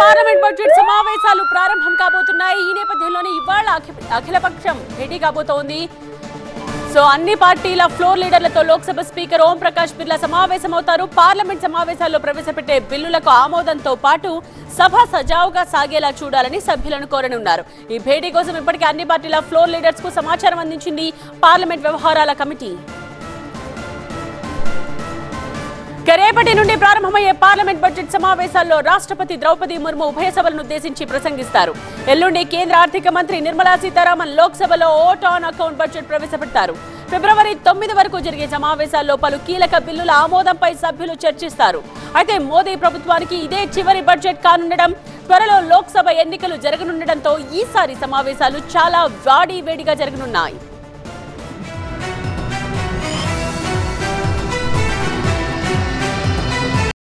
parliament budget సమావేశాలు ప్రారంభం కాబోతున్నాయి ఈ నేపథ్యంలోనే ఇవాళ అఖి- అఖిలపక్షం భేటీ కాబోతోంది సో అన్ని పార్టీల ఫ్లోర్ లీడర్లతో లోక్సభ స్పీకర్ ఓం ప్రకాష్ బిర్లా సమావేశమవుతారు పార్లమెంట్ సమావేశాల్లో ప్రవేశపెట్టే బిల్లులకు ఆమోదంతో పాటు సభ సజావుగా సాగేలా చూడాలని సభ్యులను కోరనున్నారు ఈ భేటీ కోసం ఇప్పటికే అన్ని పార్టీల ఫ్లోర్ లీడర్స్ కు సమాచారం అందించింది పార్లమెంట్ వ్యవహారాల కమిటీ ఇక రేపటి నుండి ప్రారంభమయ్యే పార్లమెంట్ బడ్జెట్ సమావేశాల్లో రాష్ట్రపతి ద్రౌపది ముర్ము ఉభయ సభలను ఉద్దేశించి ప్రసంగిస్తారు ఎల్లుండి కేంద్ర ఆర్థిక మంత్రి నిర్మలా సీతారామన్ లోక్సభలో ఓట్ ఆన్ అకౌంట్ బడ్జెట్ ప్రవేశపెడతారు ఫిబ్రవరి తొమ్మిది వరకు జరిగే సమావేశాల్లో పలు కీలక బిల్లుల ఆమోదంపై సభ్యులు చర్చిస్తారు అయితే మోదీ ప్రభుత్వానికి ఇదే చివరి బడ్జెట్ కానుండడం త్వరలో లోక్సభ ఎన్నికలు జరగనుండటంతో ఈసారి సమావేశాలు చాలా వాడి వేడిగా జరగనున్నాయి